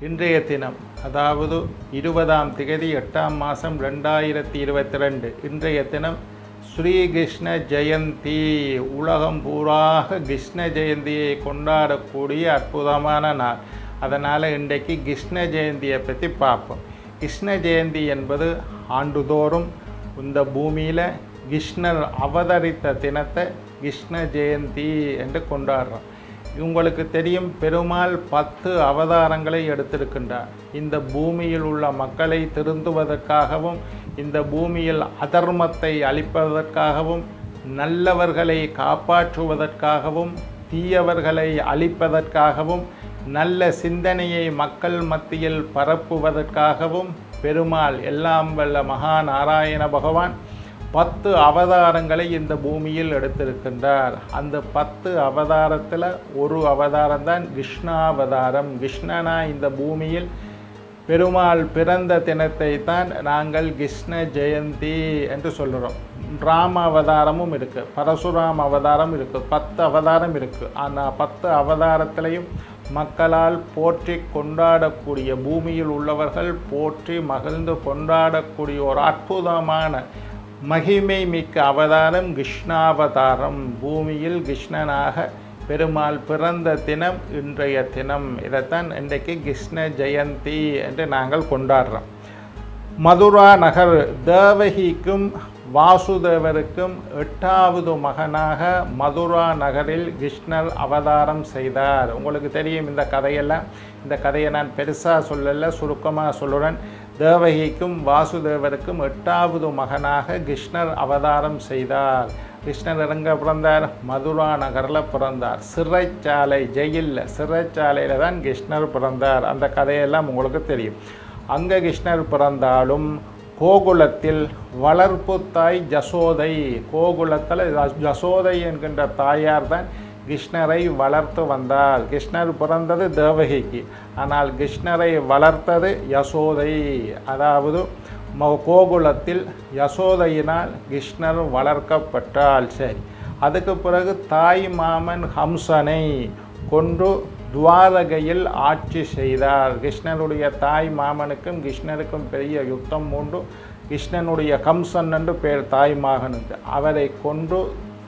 இன்றைய தினம் அதாவது இருபதாம் திகதி எட்டாம் மாதம் ரெண்டாயிரத்தி இருபத்தி ரெண்டு இன்றைய தினம் ஸ்ரீகிருஷ்ண ஜெயந்தி உலகம் பூராக கிருஷ்ண ஜெயந்தியை கொண்டாடக்கூடிய அற்புதமான நாள் அதனால் இன்றைக்கு கிருஷ்ண ஜெயந்தியை பற்றி பார்ப்போம் கிருஷ்ண ஜெயந்தி என்பது ஆண்டுதோறும் இந்த பூமியில் கிருஷ்ணர் அவதரித்த தினத்தை கிருஷ்ண ஜெயந்தி என்று கொண்டாடுறோம் உங்களுக்கு தெரியும் பெருமாள் பத்து அவதாரங்களை எடுத்திருக்கின்றார் இந்த பூமியில் உள்ள மக்களை திருந்துவதற்காகவும் இந்த பூமியில் அதர்மத்தை அழிப்பதற்காகவும் நல்லவர்களை காப்பாற்றுவதற்காகவும் தீயவர்களை அழிப்பதற்காகவும் நல்ல சிந்தனையை மக்கள் மத்தியில் பரப்புவதற்காகவும் பெருமாள் எல்லாம் வல்ல மகா நாராயண பகவான் பத்து அவதாரங்களை இந்த பூமியில் எடுத்திருக்கின்றார் அந்த பத்து அவதாரத்தில் ஒரு அவதாரம் தான் கிருஷ்ணாவதாரம் கிருஷ்ணனா இந்த பூமியில் பெருமாள் பிறந்த தினத்தை தான் நாங்கள் கிருஷ்ண ஜெயந்தி என்று சொல்கிறோம் ராம அவதாரமும் இருக்குது பரசுராம் அவதாரம் இருக்குது பத்து அவதாரம் இருக்குது ஆனால் பத்து அவதாரத்திலையும் மக்களால் போற்றி கொண்டாடக்கூடிய பூமியில் உள்ளவர்கள் போற்றி மகிழ்ந்து கொண்டாடக்கூடிய ஒரு அற்புதமான மகிமை மிக்க அவதாரம் கிருஷ்ணாவதாரம் பூமியில் கிருஷ்ணனாக பெருமாள் பிறந்த தினம் இன்றைய தினம் இதைத்தான் இன்றைக்கு கிருஷ்ண ஜெயந்தி என்று நாங்கள் கொண்டாடுறோம் மதுரா நகர் தேவகிக்கும் வாசுதேவருக்கும் எட்டாவது மகனாக மதுரா நகரில் கிருஷ்ணர் அவதாரம் செய்தார் உங்களுக்கு தெரியும் இந்த கதையெல்லாம் இந்த கதையை நான் பெருசாக சொல்லலை சுருக்கமாக சொல்லுறேன் தேவகிக்கும் வாசுதேவருக்கும் எட்டாவது மகனாக கிருஷ்ணர் அவதாரம் செய்தார் கிருஷ்ணர் எங்க பிறந்தார் மதுரா நகரில் பிறந்தார் சிறைச்சாலை ஜெயிலில் சிறைச்சாலையில் தான் கிருஷ்ணர் பிறந்தார் அந்த கதையெல்லாம் உங்களுக்கு தெரியும் அங்கே கிருஷ்ணர் பிறந்தாலும் கோகுலத்தில் வளர்ப்பு தாய் ஜசோதை கோகுலத்தில் ஜசோதை என்கின்ற தாயார் தான் கிருஷ்ணரை வளர்த்து வந்தார் கிருஷ்ணர் பிறந்தது தேவகிக்கு ஆனால் கிருஷ்ணரை வளர்த்தது யசோதை அதாவது ம- கோகுலத்தில் யசோதையினால் கிருஷ்ணர் வளர்க்கப்பட்டால் சரி அதுக்கு பிறகு தாய் மாமன் ஹம்சனை கொண்டு துவாரகையில் ஆட்சி செய்தார் கிருஷ்ணருடைய தாய் மாமனுக்கும் கிருஷ்ணருக்கும் பெரிய யுத்தம் உண்டு கிருஷ்ணனுடைய கம்சன் என்று பேர் தாய் மகனுக்கு அவரை கொண்டு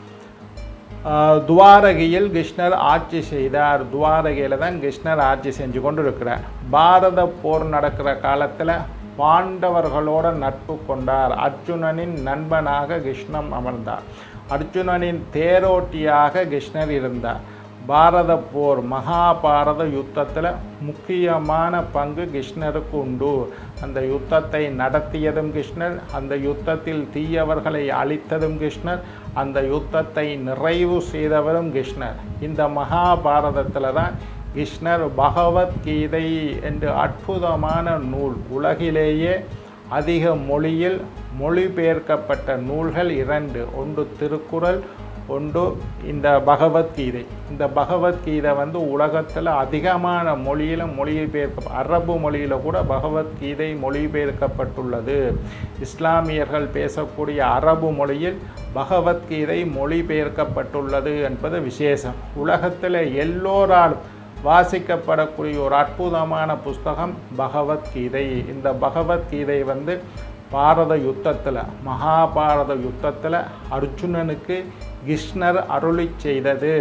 ஆஹ், துவாரகையில் கிருஷ்ணர் ஆட்சி செய்தார் துவாரகையில் தான் கிருஷ்ணர் ஆட்சி செஞ்சு கொண்டு இருக்கிறார் பாரத போர் நடக்கிற காலத்தில் பாண்டவர்களோட நட்பு கொண்டார் அர்ஜுனனின் நண்பனாக கிருஷ்ணன் அமர்ந்தார் அர்ஜுனனின் தேரோட்டியாக கிருஷ்ணர் இருந்தார் பாரத போர் மகாபாரத யுத்தத்தில் முக்கியமான பங்கு கிருஷ்ணருக்கு உண்டு அந்த யுத்தத்தை நடத்தியதும் கிருஷ்ணர் அந்த யுத்தத்தில் தீயவர்களை அழித்ததும் கிருஷ்ணர் அந்த யுத்தத்தை நிறைவு செய்தவரும் கிருஷ்ணர் இந்த மகாபாரதத்தில் தான் கிருஷ்ணர் பகவத்கீதை என்று அற்புதமான நூல் உலகிலேயே அதிக மொழியில் மொழிபெயர்க்கப்பட்ட நூல்கள் இரண்டு ஒன்று திருக்குறள் ஒன்று இந்த பகவத்கீதை இந்த பகவத்கீதை வந்து உலகத்தில் அதிகமான மொழியில் மொழிபெயர்க்க அரபு மொழியில் கூட பகவத்கீதை மொழிபெயர்க்கப்பட்டுள்ளது இஸ்லாமியர்கள் பேசக்கூடிய அரபு மொழியில் பகவத்கீதை மொழிபெயர்க்கப்பட்டுள்ளது என்பது விசேஷம் உலகத்தில் எல்லோராலும் வாசிக்கப்படக்கூடிய ஒரு அற்புதமான புஸ்தகம் பகவத்கீதை இந்த பகவத்கீதை வந்து பாரத யுத்தத்தில் மகாபாரத யுத்தத்தில் அர்ஜுனனுக்கு கிருஷ்ணர் அருளி செய்தது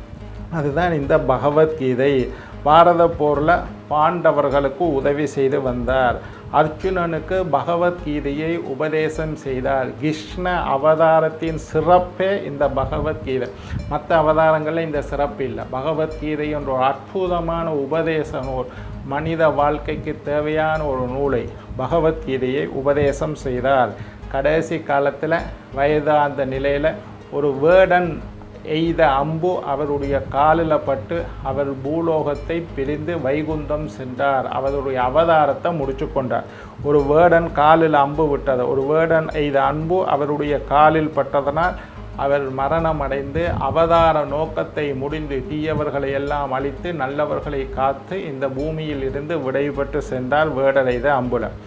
அதுதான் இந்த பகவத்கீதை பாரத போரில் பாண்டவர்களுக்கு உதவி செய்து வந்தார் அர்ஜுனனுக்கு பகவத்கீதையை உபதேசம் செய்தார் கிருஷ்ண அவதாரத்தின் சிறப்பே இந்த பகவத்கீதை மற்ற அவதாரங்களில் இந்த சிறப்பு இல்லை பகவத்கீதை என்ற ஒரு அற்புதமான உபதேச நூல் மனித வாழ்க்கைக்கு தேவையான ஒரு நூலை பகவத்கீதையை உபதேசம் செய்தார் கடைசி காலத்தில் வயதாந்த நிலையில் ஒரு வேடன் எய்த அம்பு அவருடைய காலில் பட்டு அவர் பூலோகத்தை பிரிந்து வைகுந்தம் சென்றார் அவருடைய அவதாரத்தை முடிச்சு கொண்டார் ஒரு வேடன் காலில் அம்பு விட்டது ஒரு வேடன் எய்த அம்பு அவருடைய காலில் பட்டதனால் அவர் மரணம் அடைந்து அவதார நோக்கத்தை முடிந்து தீயவர்களை எல்லாம் அழித்து நல்லவர்களை காத்து இந்த பூமியில் இருந்து விடைபெற்று சென்றார் வேடர் எய்த அம்புல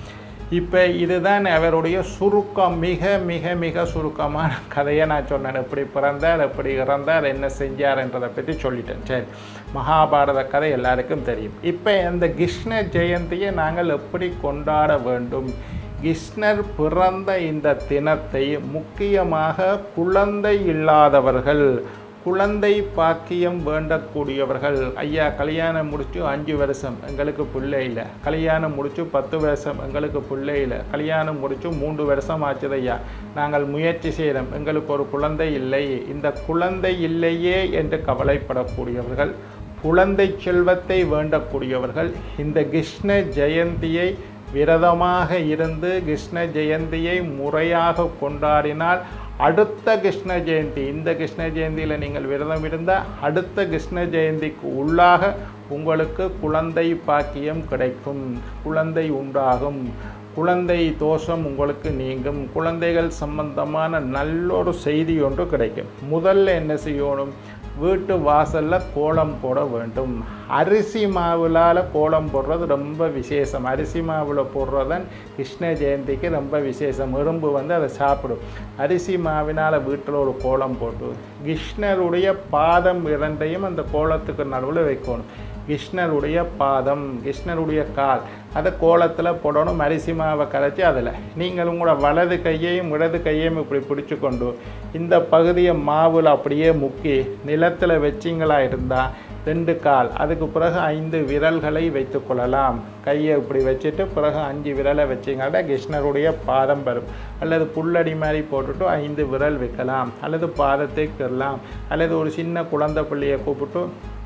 இப்போ இதுதான் அவருடைய சுருக்கம் மிக மிக மிக சுருக்கமான கதையை நான் சொன்னேன் எப்படி பிறந்தார் எப்படி இறந்தார் என்ன செஞ்சார்ன்றதை பற்றி சொல்லிட்டேன் சரி மகாபாரத கதை எல்லாருக்கும் தெரியும் இப்போ அந்த கிருஷ்ண ஜெயந்தியை நாங்கள் எப்படி கொண்டாட வேண்டும் கிருஷ்ணர் பிறந்த இந்த தினத்தை முக்கியமாக குழந்தை இல்லாதவர்கள் குழந்தை பாக்கியம் வேண்டக்கூடியவர்கள் ஐயா கல்யாணம் முடிச்சு அஞ்சு வருஷம் எங்களுக்கு பிள்ளை இல்லை கல்யாணம் முடிச்சு பத்து வருஷம் எங்களுக்கு பிள்ளை இல்லை கல்யாணம் முடிச்சு மூன்று வருஷம் ஆச்சுது ஐயா நாங்கள் முயற்சி செய்கிறோம் எங்களுக்கு ஒரு குழந்தை இல்லை இந்த குழந்தை இல்லையே என்று கவலைப்படக்கூடியவர்கள் குழந்தை செல்வத்தை வேண்டக்கூடியவர்கள் இந்த கிருஷ்ண ஜெயந்தியை விரதமாக இருந்து கிருஷ்ண ஜெயந்தியை முறையாக கொண்டாடினால் அடுத்த கிருஷ்ண ஜெயந்தி இந்த கிருஷ்ண ஜெயந்தியில் நீங்கள் விரதம் இருந்தால் அடுத்த கிருஷ்ண ஜெயந்திக்கு உள்ளாக உங்களுக்கு குழந்தை பாக்கியம் கிடைக்கும் குழந்தை உண்டாகும் குழந்தை தோஷம் உங்களுக்கு நீங்கும் குழந்தைகள் சம்பந்தமான நல்லொரு செய்தி ஒன்று கிடைக்கும் முதல்ல என்ன செய்யணும் வீட்டு வாசலில் கோலம் போட வேண்டும் அரிசி மாவுலால் கோலம் போடுறது ரொம்ப விசேஷம் அரிசி மாவில் போடுறதான் கிருஷ்ண ஜெயந்திக்கு ரொம்ப விசேஷம் எறும்பு வந்து அதை சாப்பிடும் அரிசி மாவினால் வீட்டில் ஒரு கோலம் போட்டு கிருஷ்ணருடைய பாதம் இரண்டையும் அந்த கோலத்துக்கு நடுவில் வைக்கணும் கிருஷ்ணருடைய பாதம் கிருஷ்ணருடைய கால் அதை கோலத்தில் போடணும் அரிசி மாவை கரைச்சி அதில் நீங்கள் உங்களோட வலது கையையும் இடது கையையும் இப்படி பிடிச்சு கொண்டு இந்த பகுதியை மாவில் அப்படியே முக்கி நிலத்தில் வச்சிங்களா இருந்தால் ரெண்டு கால் அதுக்கு பிறகு ஐந்து விரல்களை வைத்துக்கொள்ளலாம் கையை இப்படி வச்சுட்டு பிறகு அஞ்சு விரலை வச்சிங்கன்னா கிருஷ்ணருடைய பாதம் வரும் அல்லது புல்லடி மாதிரி போட்டுட்டு ஐந்து விரல் வைக்கலாம் அல்லது பாதத்தை கிடலாம் அல்லது ஒரு சின்ன குழந்தை பிள்ளையை கூப்பிட்டு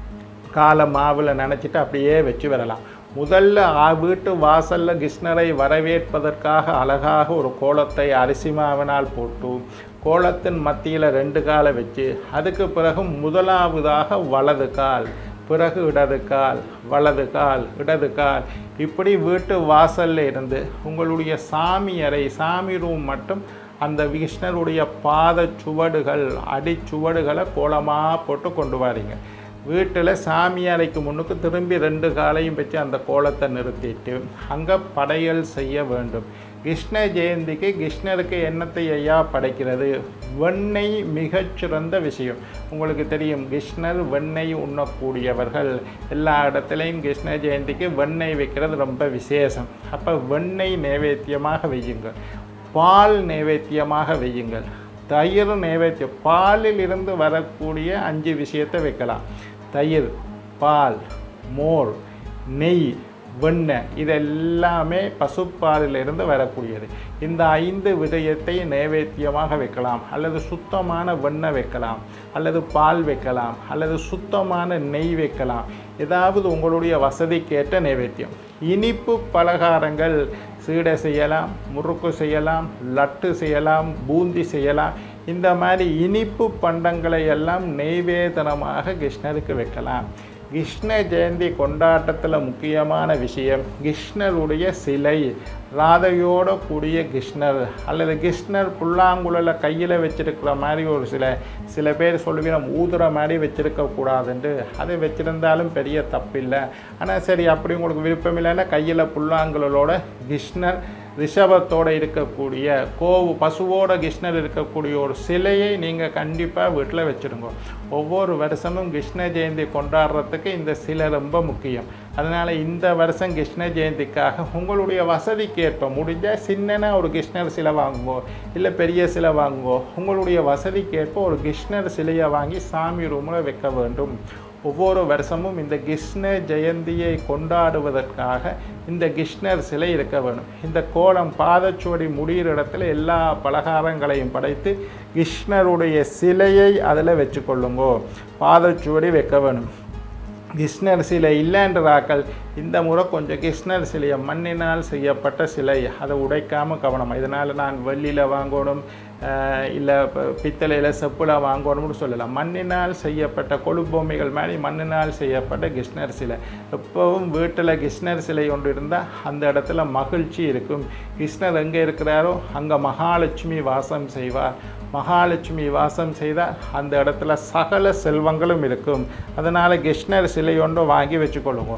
காலை மாவில் நினச்சிட்டு அப்படியே வச்சு வரலாம் முதல்ல ஆ- வீட்டு வாசலில் கிருஷ்ணரை வரவேற்பதற்காக அழகாக ஒரு கோலத்தை அரிசி மாவினால் போட்டு கோலத்தின் மத்தியில் ரெண்டு காலை வச்சு அதுக்கு பிறகு முதலாவதாக வலது கால் பிறகு இடது கால் வலது கால் இடது கால் இப்படி வீட்டு வாசல்ல இருந்து உங்களுடைய சாமி அறை சாமி ரூம் மட்டும் அந்த கிருஷ்ணருடைய பாத சுவடுகள் அடிச்சுவடுகளை கோலமாக போட்டு கொண்டு வாரீங்க வீட்டில் சாமி அறைக்கு முன்னுக்கு திரும்பி ரெண்டு காலையும் வச்சு அந்த கோலத்தை நிறுத்திட்டு அங்கே படையல் செய்ய வேண்டும் கிருஷ்ண ஜெயந்திக்கு கிருஷ்ணருக்கு எண்ணத்தை ஐயா படைக்கிறது வெண்ணெய் மிகச்சிறந்த விஷயம் உங்களுக்கு தெரியும் கிருஷ்ணர் வெண்ணெய் உண்ணக்கூடியவர்கள் எல்லா இடத்துலையும் கிருஷ்ண ஜெயந்திக்கு வெண்ணெய் வைக்கிறது ரொம்ப விசேஷம் அப்போ வெண்ணெய் நைவேத்தியமாக வையுங்கள் பால் நைவேத்தியமாக வையுங்கள் தயிர் நைவேத்தியம் பாலில் இருந்து வரக்கூடிய அஞ்சு விஷயத்தை வைக்கலாம் தயிர் பால் மோர் நெய் வெண்ணெய் இதெல்லாமே பசுப்பாலிலிருந்து வரக்கூடியது இந்த ஐந்து விடயத்தை நைவேத்தியமாக வைக்கலாம் அல்லது சுத்தமான வெண்ணெய் வைக்கலாம் அல்லது பால் வைக்கலாம் அல்லது சுத்தமான நெய் வைக்கலாம் ஏதாவது உங்களுடைய வசதிக்கேற்ற நைவேத்தியம் இனிப்பு பலகாரங்கள் சீடை செய்யலாம் முறுக்கு செய்யலாம் லட்டு செய்யலாம் பூந்தி செய்யலாம் இந்த மாதிரி இனிப்பு பண்டங்களை எல்லாம் நெய்வேதனமாக கிருஷ்ணருக்கு வைக்கலாம் கிருஷ்ண ஜெயந்தி கொண்டாட்டத்தில் முக்கியமான விஷயம் கிருஷ்ணருடைய சிலை ராதையோட கூடிய கிருஷ்ணர் அல்லது கிருஷ்ணர் புல்லாங்குழல கையில் வச்சிருக்கிற மாதிரி ஒரு சில சில பேர் சொல்லுவீங்க ஊதுற மாதிரி வச்சிருக்க கூடாதுன்ட்டு அது வச்சிருந்தாலும் பெரிய தப்பில்லை ஆனால் சரி அப்படி உங்களுக்கு விருப்பம் இல்லைன்னா கையில் புல்லாங்குழலோட கிருஷ்ணர் ரிஷபத்தோடு இருக்கக்கூடிய கோவு பசுவோட கிருஷ்ணர் இருக்கக்கூடிய ஒரு சிலையை நீங்கள் கண்டிப்பாக வீட்டில் வச்சுருங்க ஒவ்வொரு வருஷமும் கிருஷ்ண ஜெயந்தி கொண்டாடுறதுக்கு இந்த சிலை ரொம்ப முக்கியம் அதனால் இந்த வருஷம் கிருஷ்ண ஜெயந்திக்காக உங்களுடைய வசதிக்கு ஏற்ப முடிஞ்சால் சின்னனா ஒரு கிருஷ்ணர் சிலை வாங்குங்கோ இல்லை பெரிய சிலை வாங்குங்கோ உங்களுடைய வசதிக்கு ஏற்ப ஒரு கிருஷ்ணர் சிலையை வாங்கி சாமி ரூமில் வைக்க வேண்டும் ஒவ்வொரு வருஷமும் இந்த கிருஷ்ண ஜெயந்தியை கொண்டாடுவதற்காக இந்த கிருஷ்ணர் சிலை இருக்க வேணும் இந்த கோலம் பாதச்சுவடி முடிகிற இடத்துல எல்லா பலகாரங்களையும் படைத்து கிருஷ்ணருடைய சிலையை அதில் வச்சுக்கொள்ளுங்கோ பாதச்சுவடி வைக்க வேணும் கிருஷ்ணர் சிலை இல்லைன்றாக்கள் இந்த முறை கொஞ்சம் கிருஷ்ணர் சிலையை மண்ணினால் செய்யப்பட்ட சிலை அதை உடைக்காமல் கவனம் இதனால் நான் வெள்ளியில் வாங்கணும் இல்லை பித்தளையில் செப்பில் வாங்கணும்னு சொல்லலாம் மண்ணினால் செய்யப்பட்ட கொழுப்பொம்மைகள் மாதிரி மண்ணினால் செய்யப்பட்ட கிருஷ்ணர் சிலை எப்பவும் வீட்டில் கிருஷ்ணர் சிலை ஒன்று இருந்தால் அந்த இடத்துல மகிழ்ச்சி இருக்கும் கிருஷ்ணர் எங்கே இருக்கிறாரோ அங்கே மகாலட்சுமி வாசம் செய்வார் மகாலட்சுமி வாசம் செய்தால் அந்த இடத்துல சகல செல்வங்களும் இருக்கும் அதனால் கிருஷ்ணர் சிலை ஒன்று வாங்கி வச்சுக்கொள்ளுங்க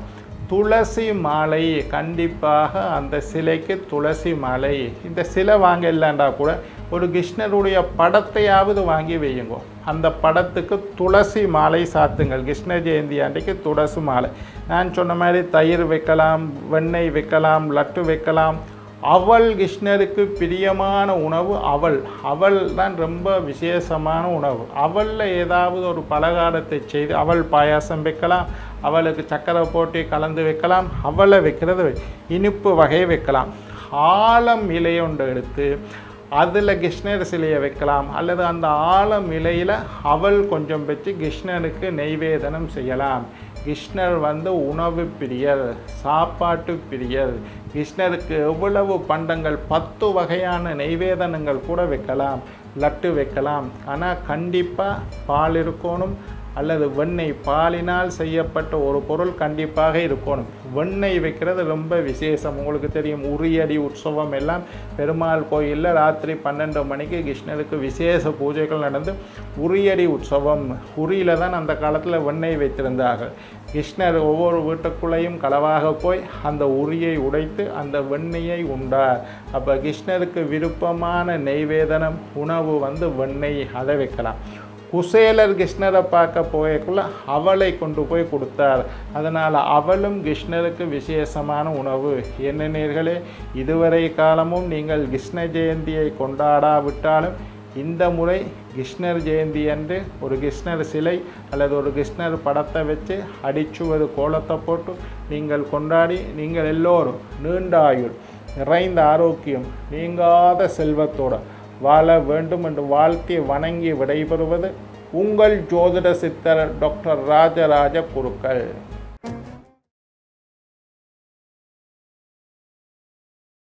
துளசி மாலை கண்டிப்பாக அந்த சிலைக்கு துளசி மாலை இந்த சிலை வாங்க இல்லைண்டா கூட ஒரு கிருஷ்ணருடைய படத்தையாவது வாங்கி வையுங்க அந்த படத்துக்கு துளசி மாலை சாத்துங்கள் கிருஷ்ண ஜெயந்தி அன்றைக்கு துளசி மாலை நான் சொன்ன மாதிரி தயிர் வைக்கலாம் வெண்ணெய் வைக்கலாம் லட்டு வைக்கலாம் அவள் கிருஷ்ணருக்கு பிரியமான உணவு அவள் அவள் தான் ரொம்ப விசேஷமான உணவு அவளில் ஏதாவது ஒரு பலகாரத்தை செய்து அவள் பாயாசம் வைக்கலாம் அவளுக்கு சக்கரை போட்டு கலந்து வைக்கலாம் அவளை வைக்கிறது வை- இனிப்பு வகை வைக்கலாம் ஆலம் இலையொன்று எடுத்து அதில் கிருஷ்ணர் சிலையை வைக்கலாம் அல்லது அந்த ஆலம் இலையில் அவள் கொஞ்சம் வச்சு கிருஷ்ணனுக்கு நெய்வேதனம் செய்யலாம் கிருஷ்ணர் வந்து உணவு பிரியர் சாப்பாட்டு பிரியர் கிருஷ்ணருக்கு எவ்வளவு பண்டங்கள் பத்து வகையான நெய்வேதனங்கள் கூட வைக்கலாம் லட்டு வைக்கலாம் ஆனால் கண்டிப்பாக பால் இருக்கணும் அல்லது வெண்ணெய் பாலினால் செய்யப்பட்ட ஒரு பொருள் கண்டிப்பாக இருக்கணும் வெண்ணெய் வைக்கிறது ரொம்ப விசேஷம் உங்களுக்கு தெரியும் உரியடி உற்சவம் எல்லாம் பெருமாள் கோயிலில் ராத்திரி பன்னெண்டு மணிக்கு கிருஷ்ணருக்கு விசேஷ பூஜைகள் நடந்து உரியடி உற்சவம் உரியில தான் அந்த காலத்தில் வெண்ணெய் வைத்திருந்தார்கள் கிருஷ்ணர் ஒவ்வொரு வீட்டுக்குள்ளேயும் களவாக போய் அந்த உரியை உடைத்து அந்த வெண்ணெயை உண்டார் அப்போ கிருஷ்ணருக்கு விருப்பமான நெய்வேதனம் உணவு வந்து வெண்ணெய் அதை வைக்கலாம் குசேலர் கிருஷ்ணரை பார்க்க போயக்குள்ள அவளை கொண்டு போய் கொடுத்தார் அதனால் அவளும் கிருஷ்ணருக்கு விசேஷமான உணவு என்ன நேர்களே இதுவரை காலமும் நீங்கள் கிருஷ்ண ஜெயந்தியை கொண்டாடாவிட்டாலும் இந்த முறை கிருஷ்ணர் ஜெயந்தி அன்று ஒரு கிருஷ்ணர் சிலை அல்லது ஒரு கிருஷ்ணர் படத்தை வச்சு அடிச்சுவது கோலத்தை போட்டு நீங்கள் கொண்டாடி நீங்கள் எல்லோரும் நீண்ட ஆயுள் நிறைந்த ஆரோக்கியம் நீங்காத செல்வத்தோட வாழ வேண்டும் என்று வாழ்த்தி வணங்கி விடைபெறுவது உங்கள் ஜோதிட சித்தர் டாக்டர் ராஜராஜ குருக்கள்